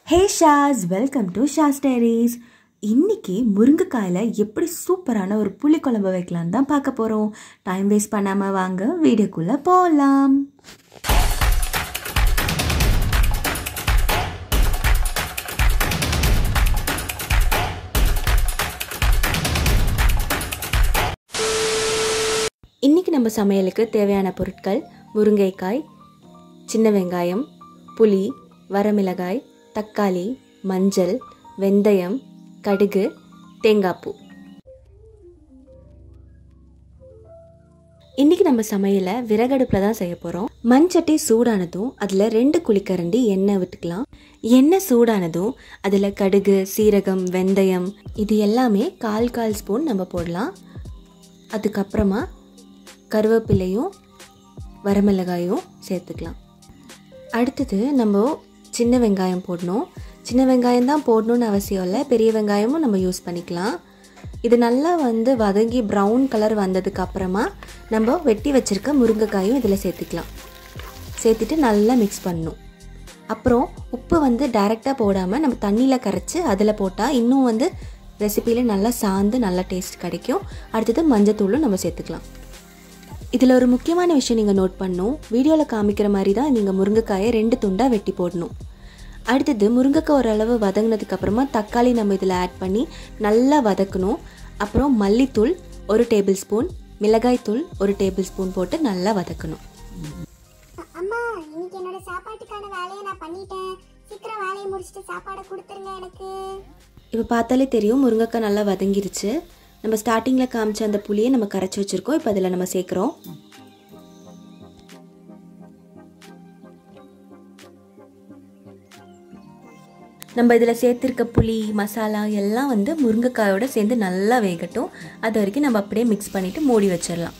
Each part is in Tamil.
hey Shaz welcome to Shaz diaries இன்னைக்கு முருங்கைக்காயில் எப்படி சூப்பரான ஒரு புளிக்குழம்பு வைக்கலான்னு தான் பார்க்க போகிறோம் டைம் வேஸ்ட் பண்ணாமல் வாங்க வீடியோக்குள்ளே போகலாம் இன்றைக்கி நம்ம சமையலுக்கு தேவையான பொருட்கள் முருங்கைக்காய் சின்ன வெங்காயம் புளி வரமிளகாய் தக்காளி மஞ்சள் வெந்தயம் கடுகு தேங்காய்ப்பூ இன்றைக்கி நம்ம சமையலை விறகடுப்பில் தான் செய்ய போகிறோம் மண்சட்டி சூடானதும் அதில் ரெண்டு குழிக்கரண்டி எண்ணெய் விட்டுக்கலாம் எண்ணெய் சூடானதும் அதில் கடுகு சீரகம் வெந்தயம் இது எல்லாமே கால் கால் ஸ்பூன் நம்ம போடலாம் அதுக்கப்புறமா கருவேப்பிலையும் வரமிளகாயும் சேர்த்துக்கலாம் அடுத்தது நம்ம சின்ன வெங்காயம் போடணும் சின்ன வெங்காயம் தான் போடணும்னு அவசியம் இல்லை பெரிய வெங்காயமும் நம்ம யூஸ் பண்ணிக்கலாம் இது நல்லா வந்து வதங்கி ப்ரௌன் கலர் வந்ததுக்கு அப்புறமா நம்ம வெட்டி வச்சுருக்க முருங்கைக்காயும் இதில் சேர்த்துக்கலாம் சேர்த்துட்டு நல்லா மிக்ஸ் பண்ணணும் அப்புறம் உப்பு வந்து டைரெக்டாக போடாமல் நம்ம தண்ணியில் கரைச்சி அதில் போட்டால் இன்னும் வந்து ரெசிப்பியில் நல்லா சாந்து நல்லா டேஸ்ட் கிடைக்கும் அடுத்தது மஞ்சத்தூளும் நம்ம சேர்த்துக்கலாம் இதில் ஒரு முக்கியமான விஷயம் நீங்கள் நோட் பண்ணணும் வீடியோவில் காமிக்கிற மாதிரி தான் நீங்கள் முருங்கைக்காயை ரெண்டு துண்டாக வெட்டி போடணும் அடுத்தது முருங்கைக்காய் ஓரளவு வதங்கினதுக்கு அப்புறமா தக்காளி நம்ம இதில் ஆட் பண்ணி நல்லா வதக்கணும் அப்புறம் மல்லித்தூள் ஒரு டேபிள் ஸ்பூன் மிளகாய் தூள் ஒரு டேபிள் ஸ்பூன் போட்டு நல்லா வதக்கணும் அம்மா இன்னைக்கு என்னோட சாப்பாட்டுக்கான வேலையை நான் பண்ணிட்டேன் சீக்கிரம் வேலையை முடிச்சுட்டு சாப்பாடை கொடுத்துருங்க எனக்கு இப்போ பார்த்தாலே தெரியும் முருங்கைக்காய் நல்லா வதங்கிருச்சு நம்ம ஸ்டார்டிங்கில் காமிச்ச அந்த புளியை நம்ம கரைச்சி வச்சுருக்கோம் இப்போ அதில் நம்ம சேர்க்குறோம் நம்ம இதில் சேர்த்துருக்க புளி மசாலா எல்லாம் வந்து முருங்கைக்காயோட சேர்ந்து நல்லா வேகட்டும் அது வரைக்கும் நம்ம அப்படியே மிக்ஸ் பண்ணிவிட்டு மூடி வச்சிடலாம்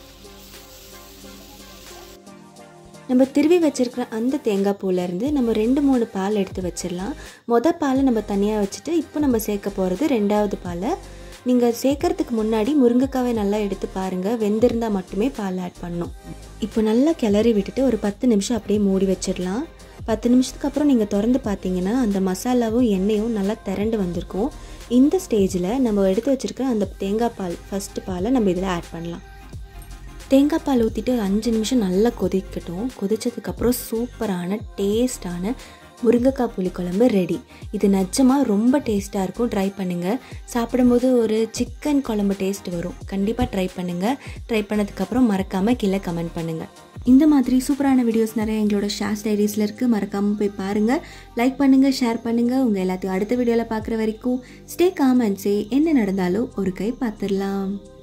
நம்ம திருவி வச்சிருக்கிற அந்த தேங்காய் பூலேருந்து நம்ம ரெண்டு மூணு பால் எடுத்து வச்சிடலாம் மொதல் பாலை நம்ம தனியாக வச்சுட்டு இப்போ நம்ம சேர்க்க போகிறது ரெண்டாவது பாலை நீங்கள் சேர்க்கறதுக்கு முன்னாடி முருங்கைக்காவை நல்லா எடுத்து பாருங்கள் வெந்திருந்தால் மட்டுமே பால் ஆட் பண்ணணும் இப்போ நல்லா கிளறி விட்டுட்டு ஒரு பத்து நிமிஷம் அப்படியே மூடி வச்சிடலாம் பத்து நிமிஷத்துக்கு அப்புறம் நீங்கள் திறந்து பார்த்தீங்கன்னா அந்த மசாலாவும் எண்ணெயும் நல்லா திரண்டு வந்திருக்கும் இந்த ஸ்டேஜில் நம்ம எடுத்து வச்சுருக்க அந்த தேங்காய் பால் ஃபஸ்ட்டு பாலை நம்ம இதில் ஆட் பண்ணலாம் தேங்காய் பால் ஊற்றிட்டு ஒரு அஞ்சு நிமிஷம் நல்லா கொதிக்கட்டும் கொதிச்சதுக்கப்புறம் சூப்பரான டேஸ்டான முருங்கைக்காய் புளிக்குழம்பு ரெடி இது நிஜமாக ரொம்ப டேஸ்ட்டாக இருக்கும் ட்ரை பண்ணுங்கள் சாப்பிடும்போது ஒரு சிக்கன் குழம்பு டேஸ்ட் வரும் கண்டிப்பாக ட்ரை பண்ணுங்கள் ட்ரை பண்ணதுக்கப்புறம் மறக்காமல் கீழே கமெண்ட் பண்ணுங்கள் இந்த மாதிரி சூப்பரான வீடியோஸ் நிறைய எங்களோட ஷேர்ஸ் டைரிஸில் இருக்குது மறக்காமல் போய் பாருங்கள் லைக் பண்ணுங்கள் ஷேர் பண்ணுங்கள் உங்கள் எல்லாத்தையும் அடுத்த வீடியோவில் பார்க்குற வரைக்கும் ஸ்டே காம் அண்ட் சே என்ன நடந்தாலும் ஒரு கை பார்த்துடலாம்